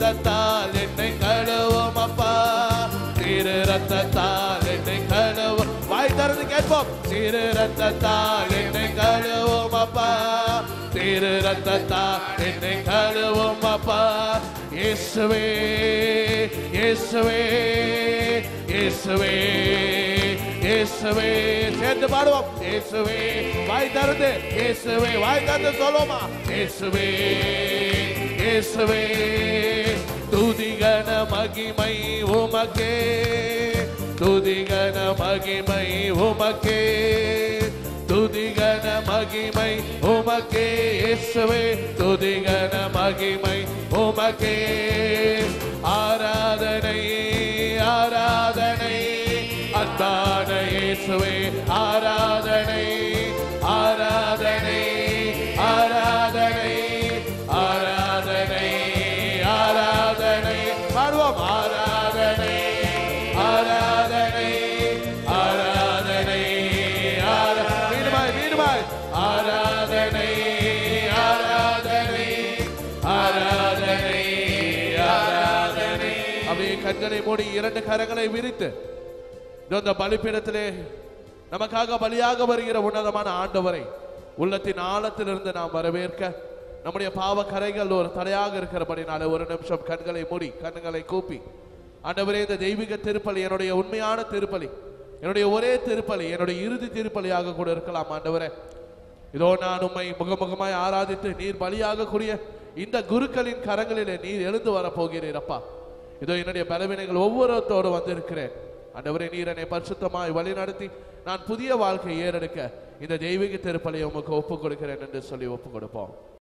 ரத்தத்தால் என்னை கழுவும் அப்பா திரு ரத்தத்தால் என்னை கழுவும் வாய் திறந்து கேட்போம் திரு ரத்தத்தால் என்னை கழுவும் அப்பா திரு ரத்தத்தால் என்னை கழுவும் அப்பா இயேசுவே இயேசுவே இயேசுவே இயேசுவே சேர்ந்து பாடுவோம் இயேசுவே வாய் திறந்து இயேசுவே வாய் திறந்து சொல்லுவோமா இயேசுவே இயேசுவே துதிகன மகிமை உமக்கே துதிகன மகிமை உமக்கே துதிகன மகிமை உமக்கே இயேசுவே துதிகன மகிமை உமக்கே ஆராதனை ஆராதனை அன்பான இயேசுவே ஆராதனை ஆராதனை ஆராதனை ஆராதனை ஆராதனை பாடுவோம் ஆராதனை ஆராதனை ஆராதனை ஆரா- மீண்டுமாய் மீண்டுமாய் ஆராதனை ஆராதனை ஆராதனை ஆராதனை அப்படியே கண்களை மூடி இரண்டு கரங்களை விரித்து இதோ இந்த பலிப்பீடத்திலே நமக்காக பலியாக வருகிற உன்னதமான ஆண்டவரை உள்ளத்தின் ஆழத்திலிருந்து நாம் வரவேற்க நம்முடைய பாவ கரைகள் ஒரு தடையாக இருக்கிறபடினால ஒரு நிமிஷம் கண்களை மூடி கண்களை கூப்பி ஆண்டவரே இந்த தெய்வீக திருப்பலி என்னுடைய உண்மையான திருப்பலி என்னுடைய ஒரே திருப்பலி என்னுடைய இறுதி திருப்பலியாக கூட இருக்கலாம் ஆண்டவரே இதோ நான் உம்மை முகமுகமாய் ஆராதித்து நீர் பலியாக கூடிய இந்த குருக்களின் கரங்களிலே நீர் எழுந்து வர போகிறீர் அப்பா இதோ என்னுடைய பலவீனங்கள் ஒவ்வொருத்தோடு வந்திருக்கிறேன் ஆண்டவரே நீர் என்னை பரிசுத்தமாய் வழி நடத்தி நான் புதிய வாழ்க்கை ஏறெடுக்க இந்த தெய்வீக திருப்பலியை உமக்கு ஒப்புக் கொடுக்கிறேன் என்று சொல்லி ஒப்புக் கொடுப்போம்